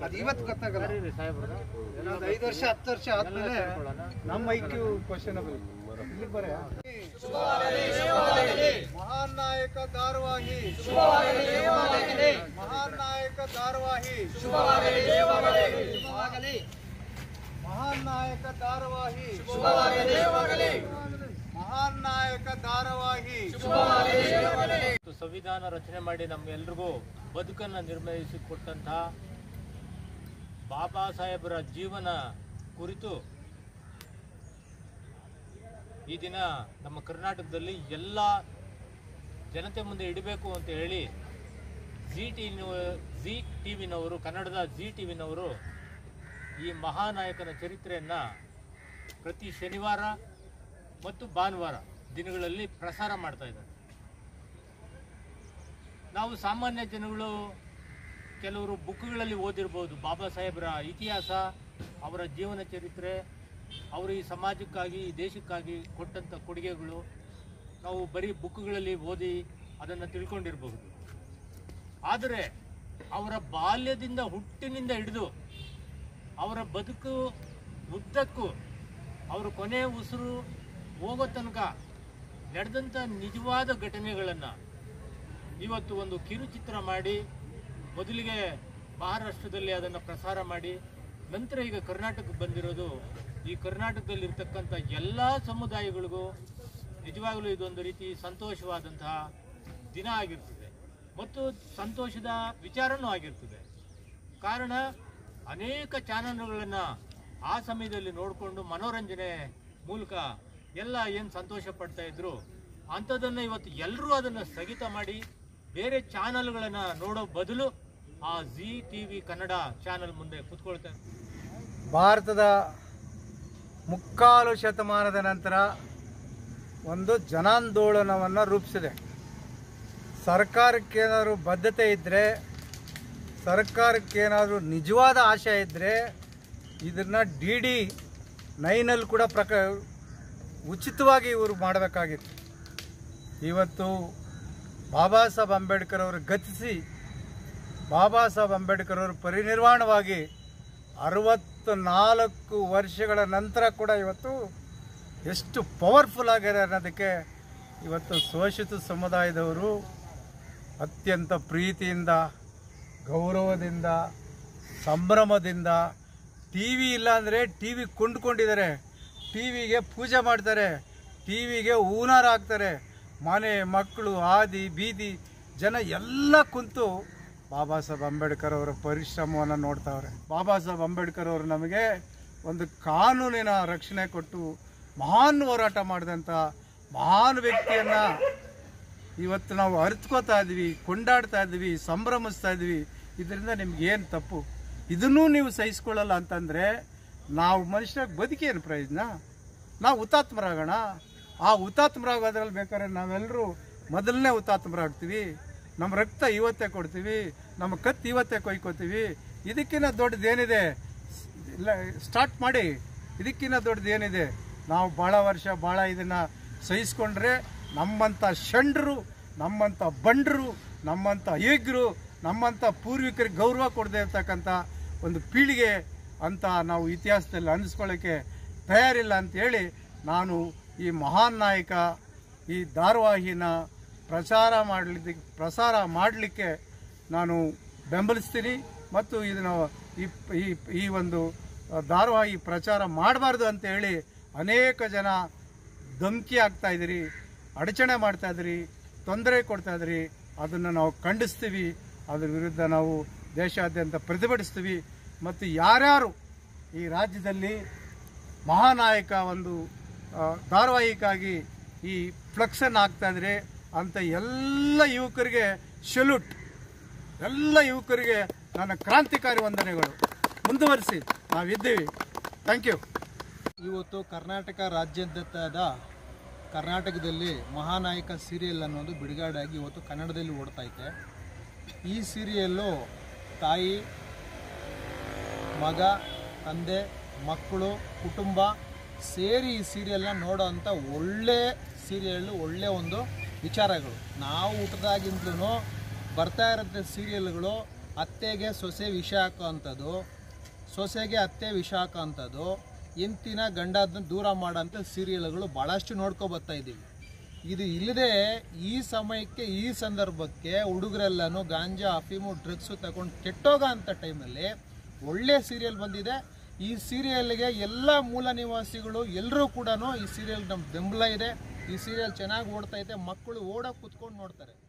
ಅದು ಇವತ್ತು ಗೊತ್ತಾಗಲ್ಲ ಇನ್ನೊಂದು ಐದು ವರ್ಷ ಹತ್ತು ವರ್ಷ ಆದ್ಮೇಲೆ ನಮ್ಮ ಐಕ್ಯೂ ಕ್ವಶನಬಲ್ ಇಲ್ಲಿಗೆ ಬರ ಮಹಾನ್ ನಾಯಕ ಧಾರವಾಹಿ ಮಹಾನ್ ನಾಯಕ ಧಾರವಾಹಿ ಮಹಾನ್ ನಾಯಕ ಧಾರವಾಹಿ ಮಹಾನ್ ನಾಯಕ ಧಾರವಾಹಿ ಮತ್ತು ಸಂವಿಧಾನ ರಚನೆ ಮಾಡಿ ನಮ್ಮೆಲ್ರಿಗೂ ಬದುಕನ್ನು ನಿರ್ಣಯಿಸಿ ಕೊಟ್ಟಂತಹ ಬಾಬಾ ಸಾಹೇಬರ ಜೀವನ ಕುರಿತು ಈ ದಿನ ನಮ್ಮ ಕರ್ನಾಟಕದಲ್ಲಿ ಎಲ್ಲ ಜನತೆ ಮುಂದೆ ಇಡಬೇಕು ಅಂತ ಹೇಳಿ ಜಿ ಟಿ ಜಿ ಟಿ ವಿನವರು ಕನ್ನಡದ ಜಿ ಟಿ ವಿನವರು ಈ ಮಹಾನಾಯಕನ ಚರಿತ್ರೆಯನ್ನು ಪ್ರತಿ ಶನಿವಾರ ಮತ್ತು ಭಾನುವಾರ ದಿನಗಳಲ್ಲಿ ಪ್ರಸಾರ ಮಾಡ್ತಾ ಇದ್ದಾರೆ ನಾವು ಸಾಮಾನ್ಯ ಜನಗಳು ಕೆಲವರು ಬುಕ್ಗಳಲ್ಲಿ ಓದಿರ್ಬೋದು ಬಾಬಾ ಸಾಹೇಬರ ಇತಿಹಾಸ ಅವರ ಜೀವನ ಚರಿತ್ರೆ ಅವರು ಈ ಸಮಾಜಕ್ಕಾಗಿ ಈ ದೇಶಕ್ಕಾಗಿ ಕೊಟ್ಟಂಥ ಕೊಡುಗೆಗಳು ನಾವು ಬರೀ ಬುಕ್ಗಳಲ್ಲಿ ಓದಿ ಅದನ್ನು ತಿಳ್ಕೊಂಡಿರಬಹುದು ಆದರೆ ಅವರ ಬಾಲ್ಯದಿಂದ ಹುಟ್ಟಿನಿಂದ ಹಿಡಿದು ಅವರ ಬದುಕು ಉದ್ದಕ್ಕೂ ಅವರ ಕೊನೆ ಉಸಿರು ಹೋಗೋ ತನಕ ನಡೆದಂಥ ನಿಜವಾದ ಘಟನೆಗಳನ್ನು ಇವತ್ತು ಒಂದು ಕಿರುಚಿತ್ರ ಮಾಡಿ ಮೊದಲಿಗೆ ಮಹಾರಾಷ್ಟ್ರದಲ್ಲಿ ಅದನ್ನು ಪ್ರಸಾರ ಮಾಡಿ ನಂತರ ಈಗ ಕರ್ನಾಟಕಕ್ಕೆ ಬಂದಿರೋದು ಈ ಕರ್ನಾಟಕದಲ್ಲಿರ್ತಕ್ಕಂಥ ಎಲ್ಲ ಸಮುದಾಯಗಳಿಗೂ ನಿಜವಾಗಲೂ ಇದೊಂದು ರೀತಿ ಸಂತೋಷವಾದಂತಹ ದಿನ ಆಗಿರ್ತದೆ ಮತ್ತು ಸಂತೋಷದ ವಿಚಾರನೂ ಆಗಿರ್ತದೆ ಕಾರಣ ಅನೇಕ ಚಾನಲ್ಗಳನ್ನು ಆ ಸಮಯದಲ್ಲಿ ನೋಡಿಕೊಂಡು ಮನೋರಂಜನೆ ಮೂಲಕ ಎಲ್ಲ ಏನು ಸಂತೋಷ ಪಡ್ತಾ ಇದ್ರು ಅಂಥದ್ದನ್ನು ಇವತ್ತು ಎಲ್ಲರೂ ಅದನ್ನು ಸ್ಥಗಿತ ಮಾಡಿ ಬೇರೆ ಚಾನಲ್ಗಳನ್ನು ನೋಡೋ ಬದಲು ಆ G T V Kannada channel ಮುಂದೆ ಕೂತ್ಕೊಳ್ತಾರೆ ಭಾರತದ ಮುಕ್ಕಾಲು ಶತಮಾನದ ನಂತರ ಒಂದು ಜನಾಂದೋಲನವನ್ನು ರೂಪಿಸಿದೆ ಸರ್ಕಾರಕ್ಕೇನಾದರೂ ಬದ್ಧತೆ ಇದ್ದರೆ ಸರ್ಕಾರಕ್ಕೇನಾದರೂ ನಿಜವಾದ ಆಶಯ ಇದ್ದರೆ ಇದನ್ನು ಡಿ ಡಿ ನೈನಲ್ಲಿ ಕೂಡ ಪ್ರಕ ಉಚಿತವಾಗಿ ಇವರು ಮಾಡಬೇಕಾಗಿತ್ತು ಇವತ್ತು ಬಾಬಾ ಸಾಹೇಬ್ ಅಂಬೇಡ್ಕರ್ ಅವರು ಗತಿಸಿ ಬಾಬಾ ಸಾಹೇಬ್ ಅಂಬೇಡ್ಕರ್ ಅವರು ಪರಿನಿರ್ವಾಣವಾಗಿ ಅರವತ್ತು ನಾಲ್ಕು ವರ್ಷಗಳ ನಂತರ ಕೂಡ ಇವತ್ತು ಎಷ್ಟು ಪವರ್ಫುಲ್ ಆಗಿದೆ ಅನ್ನೋದಕ್ಕೆ ಇವತ್ತು ಶೋಷಿತ ಸಮುದಾಯದವರು ಅತ್ಯಂತ ಪ್ರೀತಿಯಿಂದ ಗೌರವದಿಂದ ಸಂಭ್ರಮದಿಂದ ಟಿ ವಿ ಇಲ್ಲ ಅಂದರೆ ಟಿ ವಿ ಕೊಂಡ್ಕೊಂಡಿದ್ದಾರೆ ಟಿ ವಿಗೆ ಪೂಜೆ ಮಾಡ್ತಾರೆ ಟಿ ವಿಗೆ ಹೂನಾರ ಹಾಕ್ತಾರೆ ಮನೆ ಮಕ್ಕಳು ಆದಿ ಬೀದಿ ಜನ ಎಲ್ಲ ಕುಂತು ಬಾಬಾ ಸಾಹೇಬ್ ಅಂಬೇಡ್ಕರ್ ಅವರ ಪರಿಶ್ರಮವನ್ನು ನೋಡ್ತಾವ್ರೆ ಬಾಬಾ ಸಾಹೇಬ್ ಅಂಬೇಡ್ಕರ್ ಅವರು ನಮಗೆ ಒಂದು ಕಾನೂನಿನ ರಕ್ಷಣೆ ಕೊಟ್ಟು ಮಹಾನ್ ಹೋರಾಟ ಮಾಡಿದಂಥ ಮಹಾನ್ ವ್ಯಕ್ತಿಯನ್ನು ಇವತ್ತು ನಾವು ಅರಿತ್ಕೋತಾ ಇದ್ವಿ ಕೊಂಡಾಡ್ತಾ ಇದ್ವಿ ಸಂಭ್ರಮಿಸ್ತಾ ಇದ್ವಿ ಇದರಿಂದ ನಿಮ್ಗೆ ಏನು ತಪ್ಪು ಇದನ್ನೂ ನೀವು ಸಹಿಸ್ಕೊಳ್ಳಲ್ಲ ಅಂತಂದರೆ ನಾವು ಮನುಷ್ಯರಾಗಿ ಬದುಕೇನು ಪ್ರಯೋಜನ ನಾವು ಹುತಾತ್ಮರಾಗೋಣ ಆ ಹುತಾತ್ಮರಾಗೋದ್ರಲ್ಲಿ ಬೇಕಾದ್ರೆ ನಾವೆಲ್ಲರೂ ಮೊದಲನೇ ಹುತಾತ್ಮರಾಗ್ತೀವಿ ನಮ್ಮ ರಕ್ತ ಇವತ್ತೇ ಕೊಡ್ತೀವಿ ನಮ್ಮ ಕತ್ತು ಇವತ್ತೇ ಕೊಯ್ಕೋತೀವಿ ಇದಕ್ಕಿಂತ ದೊಡ್ಡದೇನಿದೆ ಇಲ್ಲ ಸ್ಟಾರ್ಟ್ ಮಾಡಿ ಇದಕ್ಕಿಂತ ದೊಡ್ಡದು ಏನಿದೆ ನಾವು ಭಾಳ ವರ್ಷ ಭಾಳ ಇದನ್ನು ಸಹಿಸ್ಕೊಂಡ್ರೆ ನಮ್ಮಂಥ ಷಂಡ್ರು ನಮ್ಮಂಥ ಬಂಡ್ರು ನಮ್ಮಂಥ ಅಯೋಗ್ಯರು ನಮ್ಮಂಥ ಪೂರ್ವಿಕರಿಗೆ ಗೌರವ ಕೊಡದೇ ಇರ್ತಕ್ಕಂಥ ಒಂದು ಪೀಳಿಗೆ ಅಂತ ನಾವು ಇತಿಹಾಸದಲ್ಲಿ ಅನ್ನಿಸ್ಕೊಳ್ಳೋಕ್ಕೆ ತಯಾರಿಲ್ಲ ಅಂತೇಳಿ ನಾನು ಈ ಮಹಾನ್ ನಾಯಕ ಈ ಧಾರಾವಾಹಿನ ಪ್ರಚಾರ ಮಾಡಲಿಕ್ಕೆ ಪ್ರಸಾರ ಮಾಡಲಿಕ್ಕೆ ನಾನು ಬೆಂಬಲಿಸ್ತೀನಿ ಮತ್ತು ಇದನ್ನು ಈ ಈ ಈ ಒಂದು ಧಾರಾವಾಹಿ ಪ್ರಚಾರ ಮಾಡಬಾರ್ದು ಅಂತ ಹೇಳಿ ಅನೇಕ ಜನ ಧಮಕಿ ಆಗ್ತಾ ಇದ್ದೀರಿ ಅಡಚಣೆ ಮಾಡ್ತಾ ಇದ್ದೀರಿ ತೊಂದರೆ ಕೊಡ್ತಾ ಇದ್ದೀರಿ ಅದನ್ನು ನಾವು ಖಂಡಿಸ್ತೀವಿ ಅದ್ರ ವಿರುದ್ಧ ನಾವು ದೇಶಾದ್ಯಂತ ಪ್ರತಿಭಟಿಸ್ತೀವಿ ಮತ್ತು ಯಾರ್ಯಾರು ಈ ರಾಜ್ಯದಲ್ಲಿ ಮಹಾನಾಯಕ ಒಂದು ಆ, ಧಾರಾವಾಹಿಗಾಗಿ ಈ ಫ್ಲಕ್ಸನ್ನು ಹಾಕ್ತಾ ಇದ್ರೆ ಅಂತ ಎಲ್ಲ ಯುವಕರಿಗೆ ಸಲ್ಯೂಟ್ ಎಲ್ಲ ಯುವಕರಿಗೆ ನನ್ನ ಕ್ರಾಂತಿಕಾರಿ ವಂದನೆಗಳು ಮುಂದುವರಿಸಿ ನಾವಿದ್ದೀವಿ ಥ್ಯಾಂಕ್ ಯು ಇವತ್ತು ಕರ್ನಾಟಕ ರಾಜ್ಯಾದ್ಯಂತದ ಕರ್ನಾಟಕದಲ್ಲಿ ಮಹಾನಾಯಕ ಸೀರಿಯಲ್ ಅನ್ನೋದು ಬಿಡುಗಡೆಯಾಗಿ ಇವತ್ತು ಕನ್ನಡದಲ್ಲಿ ಓಡ್ತಾ ಐತೆ ಈ ಸೀರಿಯಲ್ಲು ತಾಯಿ ಮಗ ತಂದೆ ಮಕ್ಕಳು ಕುಟುಂಬ ಸೇರಿ ಈ ಸೀರಿಯಲ್ನ ನೋಡೋ ಅಂಥ ಒಳ್ಳೆ ಸೀರಿಯಲ್ಲು ಒಳ್ಳೆ ಒಂದು ವಿಚಾರಗಳು ನಾವು ಹುಟ್ಟಿದಾಗಿಂದಲೂ ಬರ್ತಾ ಇರೋಂಥ ಸೀರಿಯಲ್ಗಳು ಅತ್ತೆಗೆ ಸೊಸೆ ವಿಷ ಹಾಕೋ ಅಂಥದ್ದು ಸೊಸೆಗೆ ಅತ್ತೆ ವಿಷ ಹಾಕೋ ಅಂಥದ್ದು ಎಂತಿನ ಗಂಡ ಅದನ್ನ ದೂರ ಮಾಡೋಂಥ ಸೀರಿಯಲ್ಗಳು ಭಾಳಷ್ಟು ನೋಡ್ಕೊ ಬರ್ತಾ ಇದ್ದೀವಿ ಇದು ಇಲ್ಲದೆ ಈ ಸಮಯಕ್ಕೆ ಈ ಸಂದರ್ಭಕ್ಕೆ ಹುಡುಗರೆಲ್ಲನೂ ಗಾಂಜಾ ಅಫೀಮು ಡ್ರಗ್ಸು ತಗೊಂಡು ಕೆಟ್ಟೋಗ ಅಂಥ ಟೈಮಲ್ಲಿ ಒಳ್ಳೆ ಸೀರಿಯಲ್ ಬಂದಿದೆ ಈ ಸೀರಿಯಲ್ಗೆ ಎಲ್ಲ ಮೂಲ ನಿವಾಸಿಗಳು ಎಲ್ಲರೂ ಕೂಡ ಈ ಸೀರಿಯಲ್ ನಮ್ಮ ಬೆಂಬಲ ಇದೆ ಈ ಸೀರಿಯಲ್ ಚೆನ್ನಾಗಿ ಓಡ್ತಾ ಇದೆ ಮಕ್ಕಳು ಓಡೋಕೆ ಕುತ್ಕೊಂಡು ನೋಡ್ತಾರೆ